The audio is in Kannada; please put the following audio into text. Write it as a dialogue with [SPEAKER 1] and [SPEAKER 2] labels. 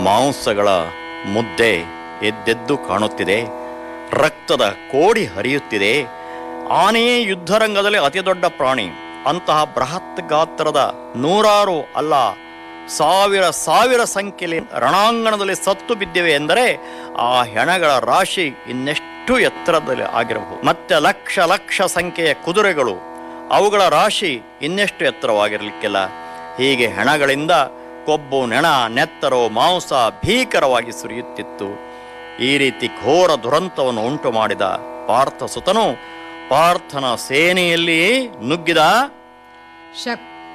[SPEAKER 1] ಮಾಂಸಗಳ ಮುದ್ದೆ ಎದ್ದೆದ್ದು ಕಾಣುತ್ತಿದೆ ರಕ್ತದ ಕೋಡಿ ಹರಿಯುತ್ತಿದೆ ಆನೆಯೇ ಯುದ್ಧರಂಗದಲ್ಲಿ ಅತಿ ದೊಡ್ಡ ಪ್ರಾಣಿ ಅಂತಹ ಬೃಹತ್ ಗಾತ್ರದ ನೂರಾರು ಅಲ್ಲ ಸಾವಿರ ಸಾವಿರ ಸಂಖ್ಯೆಯಲ್ಲಿ ರಣಾಂಗಣದಲ್ಲಿ ಸತ್ತು ಬಿದ್ದಿವೆ ಎಂದರೆ ಆ ಹೆಣಗಳ ರಾಶಿ ಇನ್ನೆಷ್ಟು ಎತ್ತರದಲ್ಲಿ ಆಗಿರಬಹುದು ಮತ್ತೆ ಲಕ್ಷ ಲಕ್ಷ ಸಂಖ್ಯೆಯ ಕುದುರೆಗಳು ಅವುಗಳ ರಾಶಿ ಇನ್ನೆಷ್ಟು ಎತ್ತರವಾಗಿರಲಿಕ್ಕಿಲ್ಲ ಹೀಗೆ ಹೆಣಗಳಿಂದ ಕೊಬ್ಬು ನೆಣ ನೆತ್ತರೋ ಮಾಂಸ ಭೀಕರವಾಗಿ ಸುರಿಯುತ್ತಿತ್ತು ಈ ರೀತಿ ಘೋರ ದುರಂತವನ್ನು ಉಂಟು ಮಾಡಿದ ಪಾರ್ಥ ಸುತನು ಪಾರ್ಥನ ಸೇನೆಯಲ್ಲಿಯೇ ನುಗ್ಗಿದ
[SPEAKER 2] ಶಕ್ತ